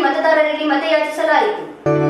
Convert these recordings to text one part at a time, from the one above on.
ಮತದಾರರಲ್ಲಿ ಮತಯಾಚಿಸಲಾಯಿತು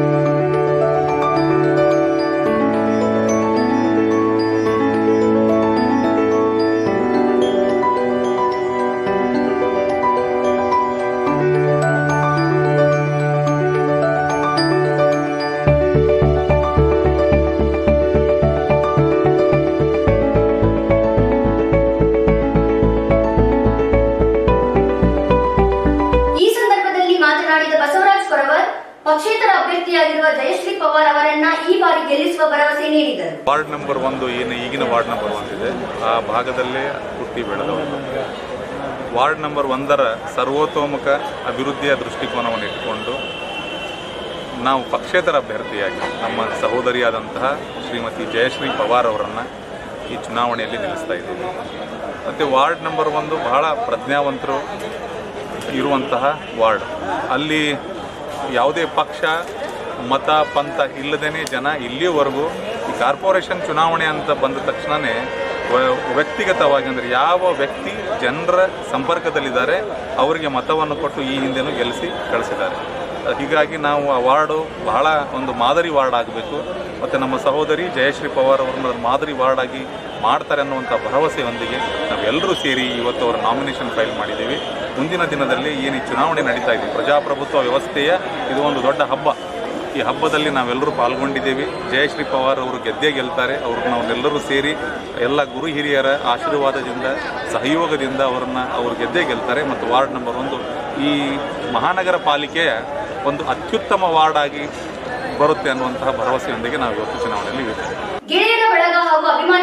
ಈ ಸಂದರ್ಭದಲ್ಲಿ ಮಾತನಾಡಿದ ಬಸವರಾಜ್ ಕೊರವರ್ ಪಕ್ಷೇತರ ಅಭ್ಯರ್ಥಿಯಾಗಿರುವ ಜಯಶ್ರೀ ಪವಾರ್ ಅವರನ್ನ ಈ ಬಾರಿ ಗೆಲ್ಲಿಸುವ ಭರವಸೆ ನೀಡಿದರು ವಾರ್ಡ್ ನಂಬರ್ ಒಂದು ಏನು ಈಗಿನ ವಾರ್ಡ್ ನಂಬರ್ ಒಂದಿದೆ ಆ ಭಾಗದಲ್ಲೇ ಹುಟ್ಟಿ ಬೆಳೆದವರು ವಾರ್ಡ್ ನಂಬರ್ ಒಂದರ ಸರ್ವತೋಮುಖ ಅಭಿವೃದ್ಧಿಯ ದೃಷ್ಟಿಕೋನವನ್ನು ಇಟ್ಟುಕೊಂಡು ನಾವು ಪಕ್ಷೇತರ ಅಭ್ಯರ್ಥಿಯಾಗಿ ನಮ್ಮ ಸಹೋದರಿಯಾದಂತಹ ಶ್ರೀಮತಿ ಜಯಶ್ರೀ ಪವಾರ್ ಅವರನ್ನು ಈ ಚುನಾವಣೆಯಲ್ಲಿ ನಿಲ್ಲಿಸ್ತಾ ಇದ್ದೀವಿ ಮತ್ತು ವಾರ್ಡ್ ನಂಬರ್ ಒಂದು ಬಹಳ ಪ್ರಜ್ಞಾವಂತರು ಇರುವಂತಹ ವಾರ್ಡ್ ಅಲ್ಲಿ ಯಾವುದೇ ಪಕ್ಷ ಮತ ಪಂಥ ಇಲ್ಲದೇ ಜನ ಇಲ್ಲಿಯವರೆಗೂ ಈ ಕಾರ್ಪೊರೇಷನ್ ಚುನಾವಣೆ ಅಂತ ಬಂದ ತಕ್ಷಣವೇ ವ್ಯಕ್ತಿಗತವಾಗಿ ಅಂದರೆ ಯಾವ ವ್ಯಕ್ತಿ ಜನರ ಸಂಪರ್ಕದಲ್ಲಿದ್ದಾರೆ ಅವರಿಗೆ ಮತವನ್ನು ಕೊಟ್ಟು ಈ ಹಿಂದೆನೂ ಗೆಲ್ಲಿಸಿ ಕಳಿಸಿದ್ದಾರೆ ಹೀಗಾಗಿ ನಾವು ಆ ವಾರ್ಡು ಬಹಳ ಒಂದು ಮಾದರಿ ವಾರ್ಡ್ ಆಗಬೇಕು ಮತ್ತು ನಮ್ಮ ಸಹೋದರಿ ಜಯಶ್ರೀ ಪವಾರ್ ಅವರನ್ನ ಮಾದರಿ ವಾರ್ಡ್ ಆಗಿ ಮಾಡ್ತಾರೆ ಅನ್ನುವಂಥ ಭರವಸೆಯೊಂದಿಗೆ ನಾವೆಲ್ಲರೂ ಸೇರಿ ಇವತ್ತು ಅವರ ನಾಮಿನೇಷನ್ ಫೈಲ್ ಮಾಡಿದ್ದೀವಿ ಮುಂದಿನ ದಿನದಲ್ಲಿ ಏನು ಈ ಚುನಾವಣೆ ನಡೀತಾ ಇದೆ ಪ್ರಜಾಪ್ರಭುತ್ವ ವ್ಯವಸ್ಥೆಯ ಇದು ಒಂದು ದೊಡ್ಡ ಹಬ್ಬ ಈ ಹಬ್ಬದಲ್ಲಿ ನಾವೆಲ್ಲರೂ ಪಾಲ್ಗೊಂಡಿದ್ದೇವೆ ಜಯಶ್ರೀ ಪವಾರ್ ಅವರು ಗೆದ್ದೇ ಗೆಲ್ತಾರೆ ಅವ್ರನ್ನ ನಾವೆಲ್ಲರೂ ಸೇರಿ ಎಲ್ಲ ಗುರು ಹಿರಿಯರ ಆಶೀರ್ವಾದದಿಂದ ಸಹಯೋಗದಿಂದ ಅವರನ್ನ ಅವರು ಗೆದ್ದೇ ಗೆಲ್ತಾರೆ ಮತ್ತು ವಾರ್ಡ್ ನಂಬರ್ ಒಂದು ಈ ಮಹಾನಗರ ಪಾಲಿಕೆಯ ಒಂದು ಅತ್ಯುತ್ತಮ ವಾರ್ಡ್ ಆಗಿ ಬರುತ್ತೆ ಅನ್ನುವಂತಹ ಭರವಸೆಯೊಂದಿಗೆ ನಾವು ಇವತ್ತು ಚುನಾವಣೆಯಲ್ಲಿ ಇದ್ದೇವೆ ಗೆಳೆಯರ ಬಳಗ ಹಾಗೂ ಅಭಿಮಾನಿ